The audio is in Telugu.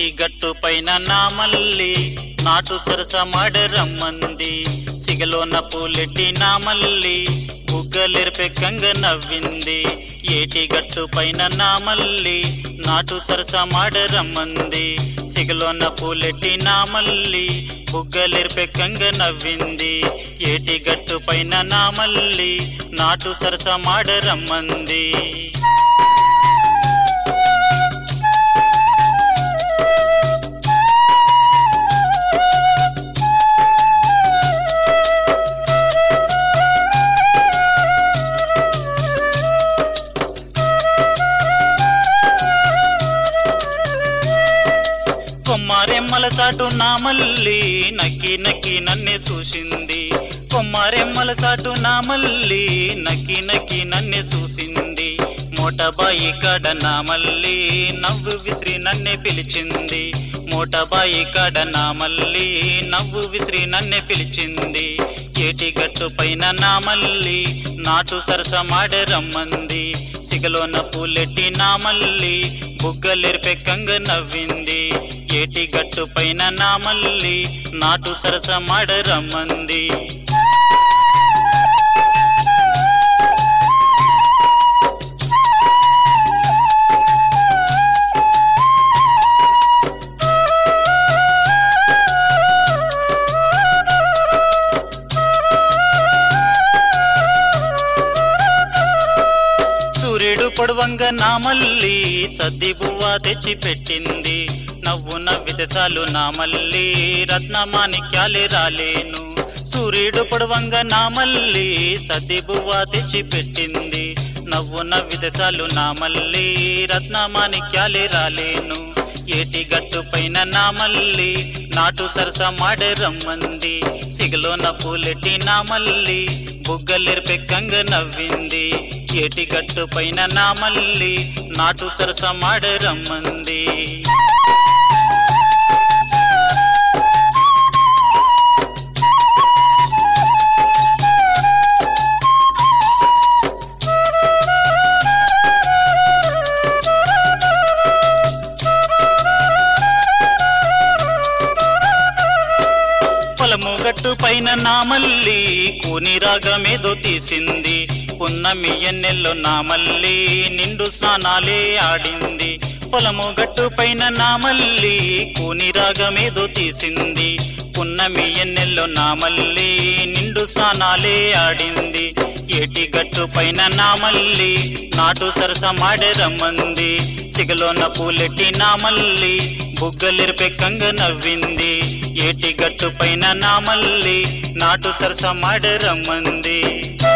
ఏటి గట్టు పైన నామల్లి నాటు సరస రమ్మంది సిగలోన పూలెట్టి నామల్లి బుగ్గలెరిపే కంగ నవ్వింది ఏటి గట్టు పైన నామల్లి నాటు సరస రమ్మంది సిగలోన పూలెట్టి నామల్లి బుగ్గలెరిపే కంగ నవ్వింది ఏటి గట్టు పైన నామల్లి నాటు సరస రమ్మంది కొమ్మారెమ్మల సాటు నామల్లి నక్కి నక్కి నన్నే చూసింది కొమ్మారెమ్మల సాటు నామల్లి నక్కి నక్కి నన్నే చూసింది మోటబాయి కాడ నామల్లి నవ్వు విసిరి నన్నే పిలిచింది మోటబాయి కాడ నామల్లి నవ్వు విసిరి నన్నే పిలిచింది ఏటి గట్టు పైన నామల్లి నాటు సరస రమ్మంది సిగలోన పూలెట్టి నామల్లి బుగ్గలెరిపె కంగ నవ్వింది ఏటి గట్టు పైన నామల్లి నాటు సరస రమ్మంది సూర్యుడు పొడవంగ నామల్లి సద్ది బువ్వ తెచ్చి పెట్టింది నవ్వు నవ్వితే చాలు నామల్లి రత్నమాణిక్యాలే రాలేను సూర్యుడు పొడవంగ నామల్లి సద్ది బువ్వ తెచ్చి పెట్టింది నవ్వు నవ్వితే చాలు నామల్లి రత్నమాణిక్యాలే రాలేను ఏటి గట్టు పైన నామల్లి నాటు సరస రమ్మంది సిగలోన పూలెట్టి నామల్లి బుగ్గలెరిపె కంగ నవ్వింది ఏటి గట్టు పైన నామల్లి నాటు సరస రమ్మంది పొలము గట్టు పైన నామల్లి కూని రాగమేదో తీసింది పున్నమి ఎన్నెల్లో నామల్లి నిండు స్నానాలే ఆడింది పొలము గట్టు పైన నామల్లి కూని రాగమేదో తీసింది పున్నమి ఎన్నెల్లో నామల్లి నిండు స్నానాలే ఆడింది ఏటి గట్టు పైన నామల్లి నాటు సరస రమ్మంది సిగలోన పూలెట్టి నామల్లి బుగ్గలెరిపె కంగ నవ్వింది ఏటి గట్టు పైన నామల్లి నాటు సరస రమ్మంది